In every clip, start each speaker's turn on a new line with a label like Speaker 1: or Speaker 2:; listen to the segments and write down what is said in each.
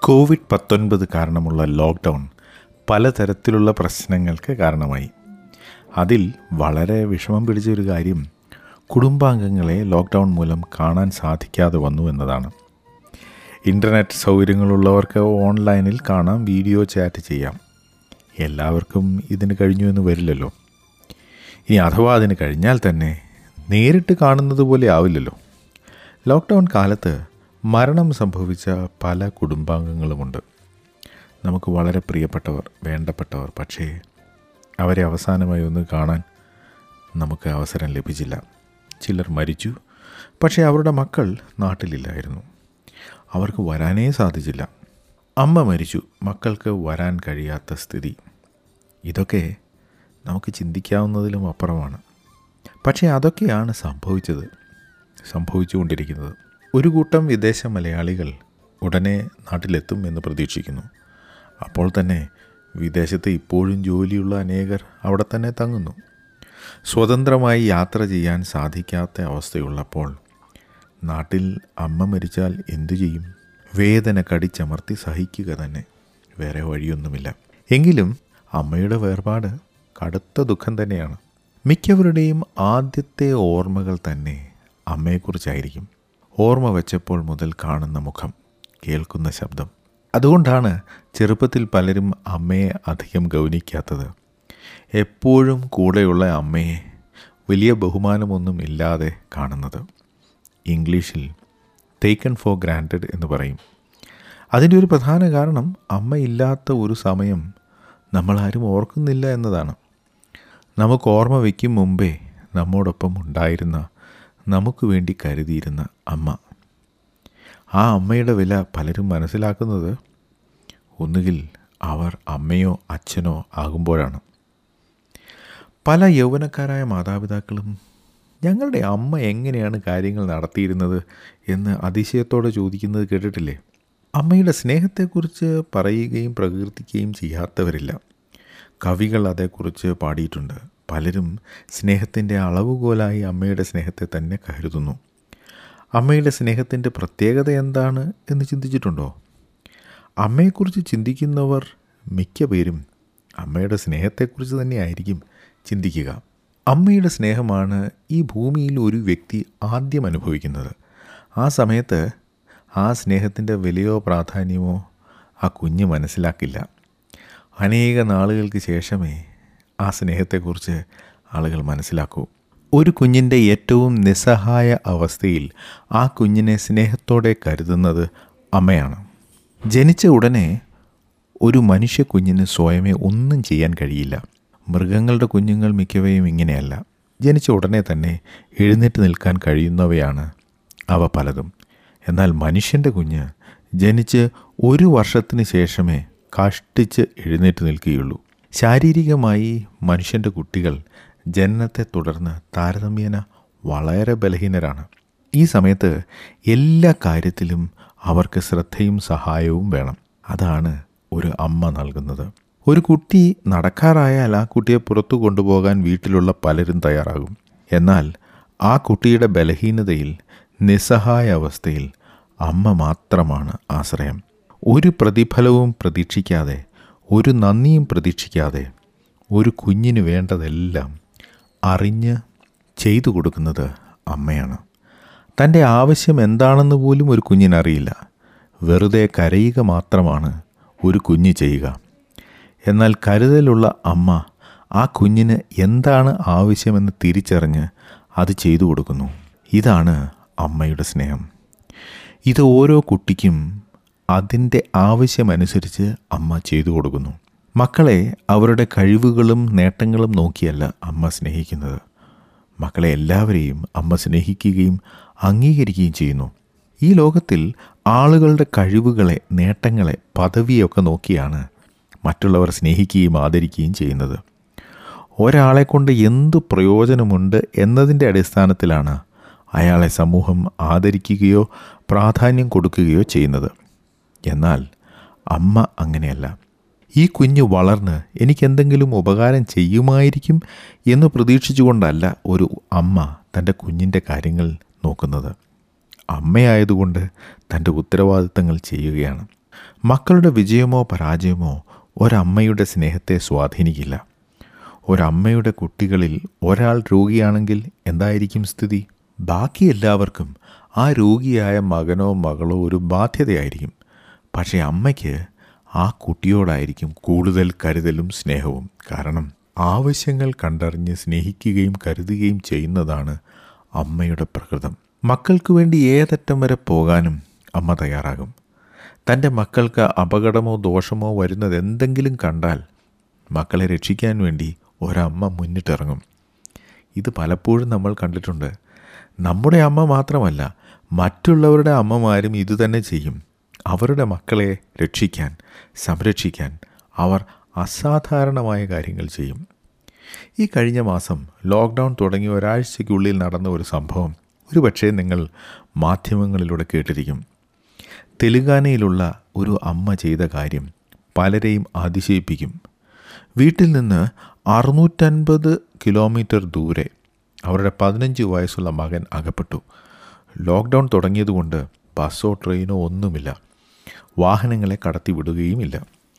Speaker 1: Covid പത്തൊൻപത് കാരണമുള്ള lockdown പലതരത്തിലുള്ള പ്രശ്നങ്ങൾക്ക് കാരണമായി അതിൽ വളരെ വിഷമം പിടിച്ച ഒരു കാര്യം കുടുംബാംഗങ്ങളെ ലോക്ക്ഡൗൺ മൂലം കാണാൻ സാധിക്കാതെ വന്നു എന്നതാണ് ഇൻ്റർനെറ്റ് സൗകര്യങ്ങളുള്ളവർക്ക് ഓൺലൈനിൽ കാണാം വീഡിയോ ചാറ്റ് ചെയ്യാം എല്ലാവർക്കും ഇതിന് കഴിഞ്ഞു എന്ന് വരില്ലല്ലോ ഇനി അഥവാ അതിന് കഴിഞ്ഞാൽ തന്നെ നേരിട്ട് കാണുന്നത് പോലെ ആവില്ലല്ലോ ലോക്ക്ഡൗൺ കാലത്ത് മരണം സംഭവിച്ച പല കുടുംബാംഗങ്ങളുമുണ്ട് നമുക്ക് വളരെ പ്രിയപ്പെട്ടവർ വേണ്ടപ്പെട്ടവർ പക്ഷേ അവരെ അവസാനമായി ഒന്ന് കാണാൻ നമുക്ക് അവസരം ലഭിച്ചില്ല ചിലർ മരിച്ചു പക്ഷേ അവരുടെ മക്കൾ നാട്ടിലില്ലായിരുന്നു അവർക്ക് വരാനേ സാധിച്ചില്ല അമ്മ മരിച്ചു മക്കൾക്ക് വരാൻ കഴിയാത്ത സ്ഥിതി ഇതൊക്കെ നമുക്ക് ചിന്തിക്കാവുന്നതിലും അപ്പുറമാണ് പക്ഷേ അതൊക്കെയാണ് സംഭവിച്ചത് സംഭവിച്ചുകൊണ്ടിരിക്കുന്നത് ഒരു കൂട്ടം വിദേശ മലയാളികൾ ഉടനെ നാട്ടിലെത്തും എന്ന് പ്രതീക്ഷിക്കുന്നു അപ്പോൾ തന്നെ വിദേശത്ത് ഇപ്പോഴും ജോലിയുള്ള അനേകർ അവിടെ തന്നെ തങ്ങുന്നു സ്വതന്ത്രമായി യാത്ര ചെയ്യാൻ സാധിക്കാത്ത അവസ്ഥയുള്ളപ്പോൾ നാട്ടിൽ അമ്മ മരിച്ചാൽ എന്തു ചെയ്യും വേദന കടിച്ചമർത്തി സഹിക്കുക തന്നെ വേറെ വഴിയൊന്നുമില്ല എങ്കിലും അമ്മയുടെ വേർപാട് കടുത്ത ദുഃഖം തന്നെയാണ് മിക്കവരുടെയും ആദ്യത്തെ ഓർമ്മകൾ തന്നെ അമ്മയെക്കുറിച്ചായിരിക്കും ഓർമ്മ വെച്ചപ്പോൾ മുതൽ കാണുന്ന മുഖം കേൾക്കുന്ന ശബ്ദം അതുകൊണ്ടാണ് ചെറുപ്പത്തിൽ പലരും അമ്മയെ അധികം ഗൗനിക്കാത്തത് എപ്പോഴും കൂടെയുള്ള അമ്മയെ വലിയ ബഹുമാനമൊന്നും ഇല്ലാതെ കാണുന്നത് ഇംഗ്ലീഷിൽ ടേക്കൺ ഫോർ ഗ്രാൻറ്റഡ് എന്ന് പറയും അതിൻ്റെ ഒരു പ്രധാന കാരണം അമ്മയില്ലാത്ത ഒരു സമയം നമ്മളാരും ഓർക്കുന്നില്ല എന്നതാണ് നമുക്ക് ഓർമ്മ വയ്ക്കും മുമ്പേ നമ്മോടൊപ്പം ഉണ്ടായിരുന്ന നമുക്ക് വേണ്ടി കരുതിയിരുന്ന അമ്മ ആ അമ്മയുടെ വില പലരും മനസ്സിലാക്കുന്നത് ഒന്നുകിൽ അവർ അമ്മയോ അച്ഛനോ ആകുമ്പോഴാണ് പല യൗവനക്കാരായ മാതാപിതാക്കളും ഞങ്ങളുടെ അമ്മ എങ്ങനെയാണ് കാര്യങ്ങൾ നടത്തിയിരുന്നത് എന്ന് അതിശയത്തോടെ ചോദിക്കുന്നത് കേട്ടിട്ടില്ലേ അമ്മയുടെ സ്നേഹത്തെക്കുറിച്ച് പറയുകയും പ്രകീർത്തിക്കുകയും ചെയ്യാത്തവരില്ല കവികൾ അതേക്കുറിച്ച് പാടിയിട്ടുണ്ട് പലരും സ്നേഹത്തിൻ്റെ അളവുകോലായി അമ്മയുടെ സ്നേഹത്തെ തന്നെ കരുതുന്നു അമ്മയുടെ സ്നേഹത്തിൻ്റെ പ്രത്യേകത എന്താണ് എന്ന് ചിന്തിച്ചിട്ടുണ്ടോ അമ്മയെക്കുറിച്ച് ചിന്തിക്കുന്നവർ മിക്ക പേരും അമ്മയുടെ സ്നേഹത്തെക്കുറിച്ച് തന്നെയായിരിക്കും ചിന്തിക്കുക അമ്മയുടെ സ്നേഹമാണ് ഈ ഭൂമിയിൽ ഒരു വ്യക്തി ആദ്യം അനുഭവിക്കുന്നത് ആ സമയത്ത് ആ സ്നേഹത്തിൻ്റെ വിലയോ പ്രാധാന്യമോ ആ കുഞ്ഞ് മനസ്സിലാക്കില്ല അനേക നാളുകൾക്ക് ശേഷമേ ആ സ്നേഹത്തെക്കുറിച്ച് ആളുകൾ മനസ്സിലാക്കൂ ഒരു കുഞ്ഞിൻ്റെ ഏറ്റവും നിസ്സഹായ അവസ്ഥയിൽ ആ കുഞ്ഞിനെ സ്നേഹത്തോടെ കരുതുന്നത് അമ്മയാണ് ജനിച്ച ഉടനെ ഒരു മനുഷ്യ കുഞ്ഞിന് സ്വയമേ ഒന്നും ചെയ്യാൻ കഴിയില്ല മൃഗങ്ങളുടെ കുഞ്ഞുങ്ങൾ മിക്കവയും ഇങ്ങനെയല്ല ജനിച്ച ഉടനെ തന്നെ എഴുന്നേറ്റ് നിൽക്കാൻ കഴിയുന്നവയാണ് അവ പലതും എന്നാൽ മനുഷ്യൻ്റെ കുഞ്ഞ് ജനിച്ച് ഒരു വർഷത്തിന് ശേഷമേ കഷ്ടിച്ച് എഴുന്നേറ്റ് നിൽക്കുകയുള്ളൂ ശാരീരികമായി മനുഷ്യൻ്റെ കുട്ടികൾ ജനനത്തെ തുടർന്ന് താരതമ്യേന വളരെ ബലഹീനരാണ് ഈ സമയത്ത് എല്ലാ കാര്യത്തിലും അവർക്ക് ശ്രദ്ധയും സഹായവും വേണം അതാണ് ഒരു അമ്മ നൽകുന്നത് ഒരു കുട്ടി നടക്കാറായാൽ ആ കുട്ടിയെ പുറത്തു കൊണ്ടുപോകാൻ വീട്ടിലുള്ള പലരും തയ്യാറാകും എന്നാൽ ആ കുട്ടിയുടെ ബലഹീനതയിൽ നിസ്സഹായ അവസ്ഥയിൽ അമ്മ മാത്രമാണ് ആശ്രയം ഒരു പ്രതിഫലവും പ്രതീക്ഷിക്കാതെ ഒരു നന്ദിയും പ്രതീക്ഷിക്കാതെ ഒരു കുഞ്ഞിന് വേണ്ടതെല്ലാം അറിഞ്ഞ് ചെയ്തു കൊടുക്കുന്നത് അമ്മയാണ് തൻ്റെ ആവശ്യം എന്താണെന്ന് പോലും ഒരു കുഞ്ഞിനറിയില്ല വെറുതെ കരയുക മാത്രമാണ് ഒരു കുഞ്ഞ് ചെയ്യുക എന്നാൽ കരുതലുള്ള അമ്മ ആ കുഞ്ഞിന് എന്താണ് ആവശ്യമെന്ന് തിരിച്ചറിഞ്ഞ് അത് ചെയ്തു കൊടുക്കുന്നു ഇതാണ് അമ്മയുടെ സ്നേഹം ഇത് ഓരോ കുട്ടിക്കും അതിൻ്റെ ആവശ്യമനുസരിച്ച് അമ്മ ചെയ്തു കൊടുക്കുന്നു മക്കളെ അവരുടെ കഴിവുകളും നേട്ടങ്ങളും നോക്കിയല്ല അമ്മ സ്നേഹിക്കുന്നത് മക്കളെ എല്ലാവരെയും അമ്മ സ്നേഹിക്കുകയും അംഗീകരിക്കുകയും ചെയ്യുന്നു ഈ ലോകത്തിൽ ആളുകളുടെ കഴിവുകളെ നേട്ടങ്ങളെ പദവിയൊക്കെ നോക്കിയാണ് മറ്റുള്ളവർ സ്നേഹിക്കുകയും ആദരിക്കുകയും ചെയ്യുന്നത് ഒരാളെ കൊണ്ട് എന്തു പ്രയോജനമുണ്ട് എന്നതിൻ്റെ അടിസ്ഥാനത്തിലാണ് അയാളെ സമൂഹം ആദരിക്കുകയോ പ്രാധാന്യം കൊടുക്കുകയോ ചെയ്യുന്നത് എന്നാൽ അമ്മ അങ്ങനെയല്ല ഈ കുഞ്ഞ് വളർന്ന് എനിക്കെന്തെങ്കിലും ഉപകാരം ചെയ്യുമായിരിക്കും എന്ന് പ്രതീക്ഷിച്ചുകൊണ്ടല്ല ഒരു അമ്മ തൻ്റെ കുഞ്ഞിൻ്റെ കാര്യങ്ങൾ നോക്കുന്നത് അമ്മയായതുകൊണ്ട് തൻ്റെ ഉത്തരവാദിത്തങ്ങൾ ചെയ്യുകയാണ് മക്കളുടെ വിജയമോ പരാജയമോ ഒരമ്മയുടെ സ്നേഹത്തെ സ്വാധീനിക്കില്ല ഒരമ്മയുടെ കുട്ടികളിൽ ഒരാൾ രോഗിയാണെങ്കിൽ എന്തായിരിക്കും സ്ഥിതി ബാക്കി എല്ലാവർക്കും ആ രോഗിയായ മകനോ മകളോ ഒരു ബാധ്യതയായിരിക്കും പക്ഷേ അമ്മയ്ക്ക് ആ കുട്ടിയോടായിരിക്കും കൂടുതൽ കരുതലും സ്നേഹവും കാരണം ആവശ്യങ്ങൾ കണ്ടറിഞ്ഞ് സ്നേഹിക്കുകയും കരുതുകയും ചെയ്യുന്നതാണ് അമ്മയുടെ പ്രകൃതം മക്കൾക്ക് വേണ്ടി ഏതറ്റം വരെ പോകാനും അമ്മ തയ്യാറാകും തൻ്റെ മക്കൾക്ക് അപകടമോ ദോഷമോ വരുന്നത് എന്തെങ്കിലും കണ്ടാൽ മക്കളെ രക്ഷിക്കാൻ വേണ്ടി ഒരമ്മ മുന്നിട്ടിറങ്ങും ഇത് പലപ്പോഴും നമ്മൾ കണ്ടിട്ടുണ്ട് നമ്മുടെ അമ്മ മാത്രമല്ല മറ്റുള്ളവരുടെ അമ്മമാരും ഇതുതന്നെ ചെയ്യും അവരുടെ മക്കളെ രക്ഷിക്കാൻ സംരക്ഷിക്കാൻ അവർ അസാധാരണമായ കാര്യങ്ങൾ ചെയ്യും ഈ കഴിഞ്ഞ മാസം ലോക്ക്ഡൗൺ തുടങ്ങി ഒരാഴ്ചയ്ക്കുള്ളിൽ നടന്ന ഒരു സംഭവം ഒരുപക്ഷേ നിങ്ങൾ മാധ്യമങ്ങളിലൂടെ കേട്ടിരിക്കും തെലുങ്കാനയിലുള്ള ഒരു അമ്മ ചെയ്ത കാര്യം പലരെയും അതിശയിപ്പിക്കും വീട്ടിൽ നിന്ന് അറുന്നൂറ്റൻപത് കിലോമീറ്റർ ദൂരെ അവരുടെ പതിനഞ്ച് വയസ്സുള്ള മകൻ അകപ്പെട്ടു ലോക്ക്ഡൗൺ തുടങ്ങിയതുകൊണ്ട് ബസ്സോ ട്രെയിനോ ഒന്നുമില്ല വാഹനങ്ങളെ കടത്തി വിടുകയുമില്ല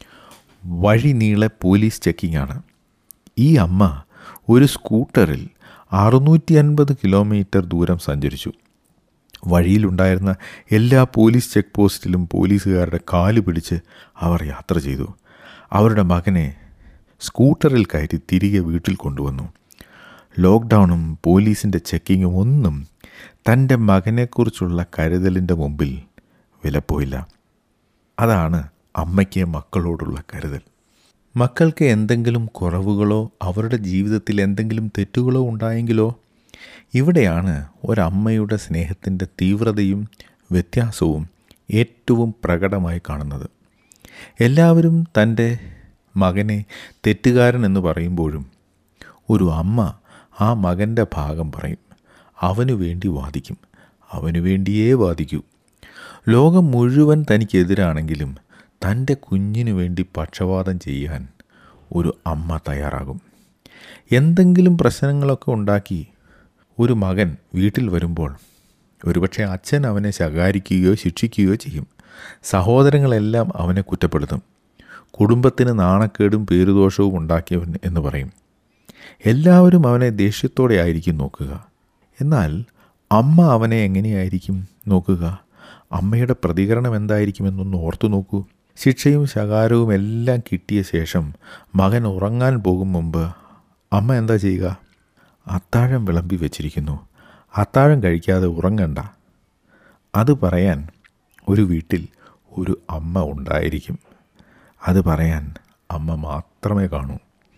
Speaker 1: വഴി നീളെ പോലീസ് ചെക്കിംഗ് ഈ അമ്മ ഒരു സ്കൂട്ടറിൽ അറുന്നൂറ്റി അൻപത് കിലോമീറ്റർ ദൂരം സഞ്ചരിച്ചു വഴിയിലുണ്ടായിരുന്ന എല്ലാ പോലീസ് ചെക്ക് പോസ്റ്റിലും പോലീസുകാരുടെ കാല് പിടിച്ച് അവർ യാത്ര ചെയ്തു അവരുടെ മകനെ സ്കൂട്ടറിൽ കയറ്റി തിരികെ വീട്ടിൽ കൊണ്ടുവന്നു ലോക്ക്ഡൗണും പോലീസിൻ്റെ ചെക്കിങ്ങും ഒന്നും തൻ്റെ മകനെക്കുറിച്ചുള്ള കരുതലിൻ്റെ മുമ്പിൽ വിലപ്പോയില്ല അതാണ് അമ്മയ്ക്ക് മക്കളോടുള്ള കരുതൽ മക്കൾക്ക് എന്തെങ്കിലും കുറവുകളോ അവരുടെ ജീവിതത്തിൽ എന്തെങ്കിലും തെറ്റുകളോ ഉണ്ടായെങ്കിലോ ഇവിടെയാണ് ഒരമ്മയുടെ സ്നേഹത്തിൻ്റെ തീവ്രതയും വ്യത്യാസവും ഏറ്റവും പ്രകടമായി കാണുന്നത് എല്ലാവരും തൻ്റെ മകനെ തെറ്റുകാരൻ എന്ന് പറയുമ്പോഴും ഒരു അമ്മ ആ മകൻ്റെ ഭാഗം പറയും അവനു വേണ്ടി വാദിക്കും അവനു വേണ്ടിയേ വാദിക്കൂ ലോകം മുഴുവൻ തനിക്കെതിരാണെങ്കിലും തൻ്റെ കുഞ്ഞിനു വേണ്ടി പക്ഷപാതം ചെയ്യാൻ ഒരു അമ്മ തയ്യാറാകും എന്തെങ്കിലും പ്രശ്നങ്ങളൊക്കെ ഉണ്ടാക്കി ഒരു മകൻ വീട്ടിൽ വരുമ്പോൾ ഒരുപക്ഷെ അച്ഛൻ അവനെ ശകാരിക്കുകയോ ശിക്ഷിക്കുകയോ ചെയ്യും സഹോദരങ്ങളെല്ലാം അവനെ കുറ്റപ്പെടുത്തും കുടുംബത്തിന് നാണക്കേടും പേരുദോഷവും ഉണ്ടാക്കിയവൻ എന്ന് പറയും എല്ലാവരും അവനെ ദേഷ്യത്തോടെ ആയിരിക്കും നോക്കുക എന്നാൽ അമ്മ അവനെ എങ്ങനെയായിരിക്കും നോക്കുക അമ്മയുടെ പ്രതികരണം എന്തായിരിക്കുമെന്നൊന്ന് ഓർത്തു നോക്കൂ ശിക്ഷയും ശകാരവും എല്ലാം കിട്ടിയ ശേഷം മകൻ ഉറങ്ങാൻ പോകും മുമ്പ് അമ്മ എന്താ ചെയ്യുക അത്താഴം വിളമ്പി വെച്ചിരിക്കുന്നു അത്താഴം കഴിക്കാതെ ഉറങ്ങണ്ട അത് പറയാൻ ഒരു വീട്ടിൽ ഒരു അമ്മ ഉണ്ടായിരിക്കും അത് പറയാൻ അമ്മ മാത്രമേ കാണൂ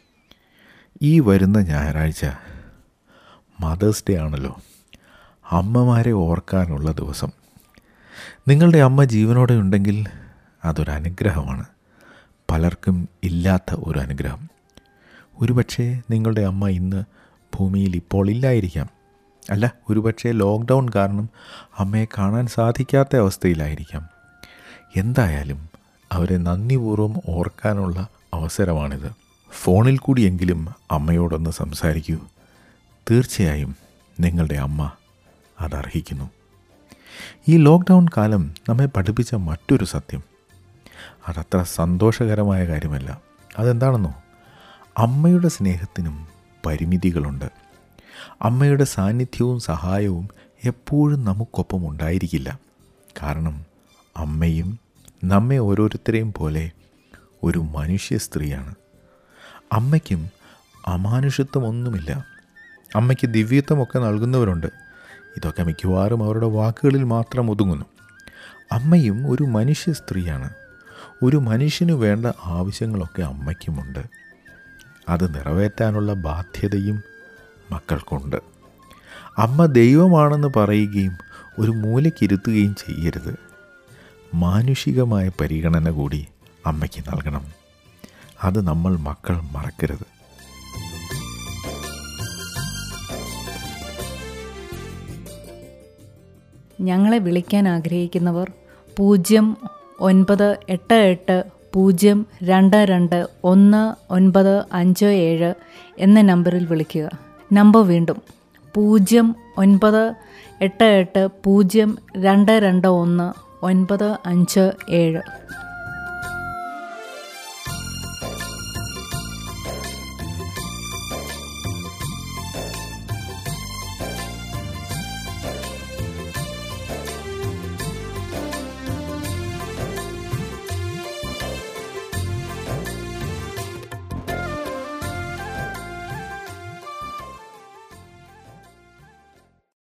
Speaker 1: ഈ വരുന്ന ഞായറാഴ്ച മദേഴ്സ് ഡേ ആണല്ലോ അമ്മമാരെ ഓർക്കാനുള്ള ദിവസം നിങ്ങളുടെ അമ്മ ജീവനോടെ ഉണ്ടെങ്കിൽ അതൊരു അനുഗ്രഹമാണ് പലർക്കും ഇല്ലാത്ത ഒരു അനുഗ്രഹം ഒരുപക്ഷെ നിങ്ങളുടെ അമ്മ ഇന്ന് ഭൂമിയിൽ ഇപ്പോൾ ഇല്ലായിരിക്കാം അല്ല ഒരുപക്ഷെ ലോക്ക്ഡൗൺ കാരണം അമ്മയെ കാണാൻ സാധിക്കാത്ത അവസ്ഥയിലായിരിക്കാം എന്തായാലും അവരെ നന്ദിപൂർവ്വം ഓർക്കാനുള്ള അവസരമാണിത് ഫോണിൽ കൂടിയെങ്കിലും അമ്മയോടൊന്ന് സംസാരിക്കൂ തീർച്ചയായും നിങ്ങളുടെ അമ്മ അതർഹിക്കുന്നു ഈ ലോക്ക്ഡൗൺ കാലം നമ്മെ പഠിപ്പിച്ച മറ്റൊരു സത്യം അതത്ര സന്തോഷകരമായ കാര്യമല്ല അതെന്താണെന്നോ അമ്മയുടെ സ്നേഹത്തിനും പരിമിതികളുണ്ട് അമ്മയുടെ സാന്നിധ്യവും സഹായവും എപ്പോഴും നമുക്കൊപ്പം ഉണ്ടായിരിക്കില്ല കാരണം അമ്മയും നമ്മെ ഓരോരുത്തരെയും പോലെ ഒരു മനുഷ്യ സ്ത്രീയാണ് അമ്മയ്ക്കും അമാനുഷിത്വമൊന്നുമില്ല അമ്മയ്ക്ക് ദിവ്യത്വമൊക്കെ നൽകുന്നവരുണ്ട് ഇതൊക്കെ മിക്കവാറും അവരുടെ വാക്കുകളിൽ മാത്രം ഒതുങ്ങുന്നു അമ്മയും ഒരു മനുഷ്യ സ്ത്രീയാണ് ഒരു മനുഷ്യന് വേണ്ട ആവശ്യങ്ങളൊക്കെ അമ്മയ്ക്കുമുണ്ട് അത് നിറവേറ്റാനുള്ള ബാധ്യതയും മക്കൾക്കുണ്ട് അമ്മ ദൈവമാണെന്ന് പറയുകയും ഒരു മൂലയ്ക്കിരുത്തുകയും ചെയ്യരുത് മാനുഷികമായ പരിഗണന കൂടി അമ്മയ്ക്ക് നൽകണം അത് നമ്മൾ മക്കൾ മറക്കരുത്
Speaker 2: ഞങ്ങളെ വിളിക്കാൻ ആഗ്രഹിക്കുന്നവർ പൂജ്യം ഒൻപത് എട്ട് എട്ട് പൂജ്യം രണ്ട് രണ്ട് ഒന്ന് ഒൻപത് അഞ്ച് ഏഴ് എന്ന നമ്പറിൽ വിളിക്കുക നമ്പർ വീണ്ടും പൂജ്യം ഒൻപത് എട്ട് എട്ട് പൂജ്യം രണ്ട് രണ്ട് ഒന്ന് ഒൻപത് അഞ്ച് ഏഴ്